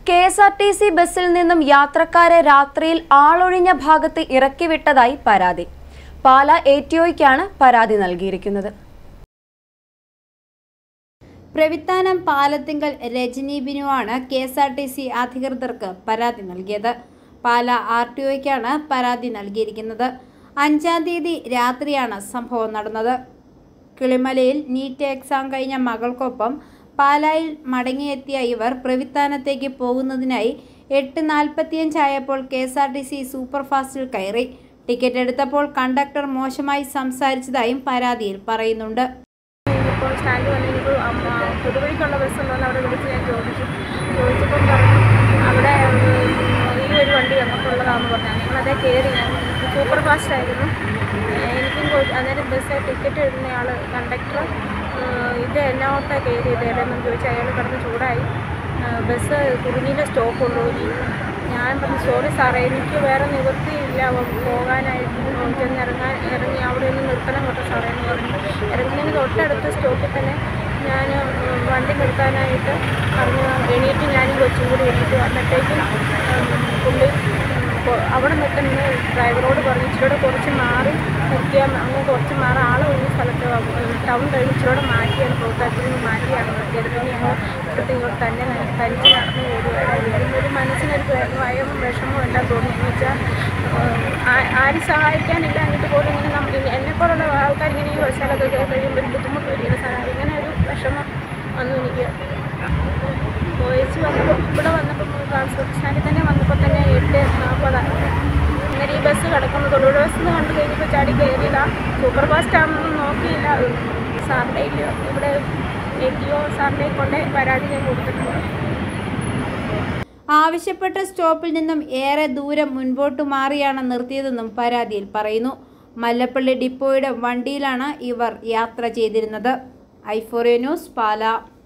K S R T C ബസ്സിൽ നിന്നും യാത്രക്കാരെ രാത്രിയിൽ ആളൊഴിഞ്ഞ ഭാഗത്ത് ഇറക്കിവിട്ടതായി പരാതി പാല എ ടി ഒയ്ക്കാണ് പരാതി നൽകിയിരിക്കുന്നത് പ്രവിത്താനം പാലത്തിങ്കൽ രജനി ബിനുവാണ് K S R T C അധികൃതർക്ക് പരാതി നൽകിയത് പാല ആർ ടി ഒയ്ക്കാണ് പരാതി നൽകിയിരിക്കുന്നത് അഞ്ചാം തീയതി രാത്രിയാണ് സംഭവം നടന്നത് കിളിമലയിൽ നീറ്റ് എക്സാം കഴിഞ്ഞ മകൾക്കൊപ്പം പാലായിൽ മടങ്ങിയെത്തിയ ഇവർ പ്രവിത്താനത്തേക്ക് പോകുന്നതിനായി എട്ട് നാൽപ്പത്തിയഞ്ചായപ്പോൾ K S R T C super ഫാസ്റ്റിൽ കയറി ടിക്കറ്റ് എടുത്തപ്പോൾ കണ്ടക്ടർ മോശമായി സംസാരിച്ചതായും പരാതിയിൽ പറയുന്നുണ്ട് ഇപ്പോൾ സ്റ്റാൻഡ് വന്നിട്ട് പുതുവഴിക്കുള്ള ബസ് ഉണ്ടല്ലോ അവിടെ വിളിച്ച് ഞാൻ ചോദിച്ചു ചോദിച്ചപ്പം പറഞ്ഞു അവിടെ ഉം, ഈ ഒരു വണ്ടി നമുക്കുള്ളതാണെന്ന് പറഞ്ഞു ഞങ്ങളതേ കയറി ഞാൻ സൂപ്പർ ഫാസ്റ്റ് ആയിരുന്നു എനിക്കും കൊ- അന്നേരം ബസ് ടിക്കറ്റ് ഇടുന്നയാൾ കണ്ടക്ടർ ഇത് എന്നോട്ടാ കയറിയത് ഏതെന്നും ചോദിച്ചു അയാൾ കിടന്ന് ചൂടായി ആ, ബസ് കുറുങ്ങിയിലെ സ്റ്റോപ്പ് ഉള്ളൂ ഇനി ഞാൻ പറഞ്ഞു സോറി സാറേ എനിക്ക് വേറെ നിവൃത്തിയില്ല അവ- പോകാനായിട്ട് ചെന്ന് ഇറങ്ങാൻ ഇറങ്ങി അവിടെ ഒന്ന് നിർത്തണം കേട്ടോ സാറേ എന്ന് പറഞ്ഞു ഇറങ്ങുന്നതിന് തൊട്ടടുത്ത സ്റ്റോപ്പിൽ തന്നെ ഞാൻ ഉം, വണ്ടി നിർത്താനായിട്ട് പറഞ്ഞു എണീറ്റ് ഞാനും കൊച്ചും കൂടി എണീറ്റ് വന്നപ്പോഴേക്കും ഉം, പുള്ളി കൊ- അവിടെ നിൽക്കുന്ന ഡ്രൈവറോട് പറഞ്ഞു ഇച്ചിരൂടെ കുറച്ച് മാറി നിർത്തിയാൽ അങ്ങ് കുറച്ച് മാറി ആൾ ഒഴിഞ്ഞ സ്ഥലത്ത് ടൗൺ കഴിഞ്ഞ് ഇച്ചിരൂടെ മാറ്റിയാണ് പ്രോത്താറ്റിൽ നിന്ന് മാറ്റിയാണ് നിർത്തിയത് പിന്നെ ഞങ്ങൾ ഇവിടുത്തെ ഇങ്ങോട്ട് തന്നെ ന- തനിച്ച് നടന്നു പോരുവായിരുന്നു ഒരു മനസ്സിനൊരു ഭയ- ഭയവും വിഷമവും എല്ലാം തോന്നി എന്ന് വെച്ചാൽ ആ- ആരും സഹായിക്കാനില്ല എന്നിട്ട് പോലും ഇങ്ങനെ നമ്മൾ എന്നെപ്പോലുള്ള ആൾക്കാർ ഇങ്ങനെ ഈ ബസ്സിലൊക്കെ കയറി കഴിയുമ്പോൾ ഒരു ബുദ്ധിമുട്ട് വരുന്ന സാധനം ഇങ്ങനെ ഒരു വിഷമം വന്നു എനിക്ക് പോയിച്ച് വന്നപ്പോൾ ഇവിടെ വന്നപ്പോൾ ട്രാൻസ്പോർട്ട് സ്റ്റാൻഡിൽ തന്നെ വന്നപ്പോൾ തന്നെ എട്ട് നാൽപ്പതാണ് അങ്ങനെ ഈ ബസ് കിടക്കുന്നു തൊടുപുഴ ബസ് എന്ന് കണ്ടു കഴിഞ്ഞപ്പോൾ ചാടി കയറിയതാ സൂപ്പർ ഫാസ്റ്റ് ആണെന്നൊന്നും നോക്കിയില്ല സാറിൻ്റെ ഇവിടെ എ ടി ഒ സാറിനെ കൊണ്ട് പരാതി ഞാൻ കൊടുത്തിട്ടുണ്ട് ആവശ്യപ്പെട്ട സ്റ്റോപ്പിൽ നിന്നും ഏറെ ദൂരം മുൻപോട്ട് മാറിയാണ് നിർത്തിയതെന്നും പരാതിയിൽ പറയുന്നു മല്ലപ്പള്ളി ഡിപ്പോയുടെ വണ്ടിയിലാണ് ഇവർ യാത്ര ചെയ്തിരുന്നത് ഐഫോറിയ ന്യൂസ് പാല